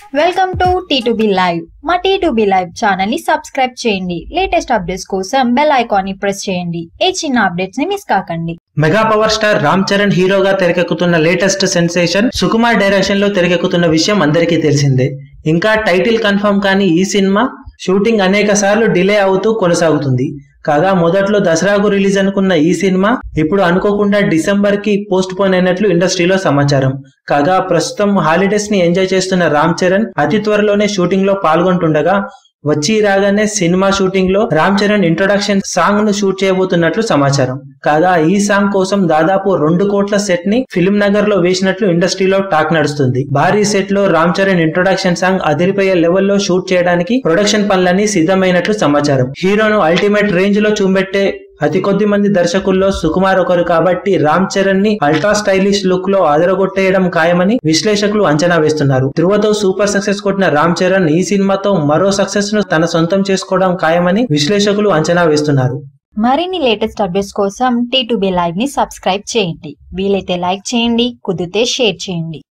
welcome to T live మా T live channel ని subscribe చేయండి లేటెస్ట్ అప్డేట్స్ కోసం బెల్ ఐకాన్ ని ప్రెస్ చేయండి ఏ చిన్న అప్డేట్స్ ని మిస్ కాకండి mega power star Ram Charan హీరోగా తెరకెక్కుతున్న లేటెస్ట్ సెన్సేషన్ సుకుమార్ డైరెక్షన్ లో తెరకెక్కుతున్న విషయం అందరికీ తెలిసిందే ఇంకా టైటిల్ కన్ఫర్మ్ కానీ ఈ సినిమా షూటింగ్ అనేక సార్లు డిలే అవుతూ కొనసాగుతుంది కాగా మొదట్లో దసరాకు రిలీజ్ అనుకున్న ఈ సినిమా ఇప్పుడు అనుకోకుండా డిసెంబర్ కి పోస్ట్ పోన్ అయినట్లు ఇండస్ట్రీలో సమాచారం కాగా ప్రస్తుతం హాలిడేస్ ని ఎంజాయ్ చేస్తున్న రామ్ చరణ్ అతి త్వరలోనే షూటింగ్ లో పాల్గొంటుండగా వచ్చి రాగానే సినిమా షూటింగ్ లో రామ్ చరణ్ ఇంట్రొడక్షన్ సాంగ్ ను షూట్ చేయబోతున్నట్లు సమాచారం కాగా ఈ సాంగ్ కోసం దాదాపు రెండు కోట్ల సెట్ ని ఫిల్మ్ నగర్ లో వేసినట్లు ఇండస్ట్రీలో టాక్ నడుస్తుంది భారీ సెట్ లో రామ్ చరణ్ ఇంట్రొడక్షన్ సాంగ్ అదిరిపోయే లెవెల్లో షూట్ చేయడానికి ప్రొడక్షన్ పనులన్నీ సిద్ధమైనట్లు సమాచారం హీరోను అల్టిమేట్ రేంజ్ లో చూపెట్టే అతి కొద్ది మంది దర్శకుల్లో సుకుమార్ ఒకరు కాబట్టి రామ్ చరణ్ ని అల్ట్రా స్టైలిష్ లుక్ లో అదరగొట్టేయడం ఖాయమని విశ్లేషకులు అంచనా వేస్తున్నారు ధృవతో సూపర్ సక్సెస్ కొట్టిన రామ్ చరణ్ ఈ సినిమాతో మరో సక్సెస్ ను తన సొంతం చేసుకోవడం ఖాయమని విశ్లేషకులు అంచనా వేస్తున్నారు మరిన్ని లేటెస్ట్ అప్డేట్స్ కోసం టీ లైవ్ ని సబ్స్క్రైబ్ చేయండి వీలైతే లైక్ చేయండి కుదిరితే షేర్ చేయండి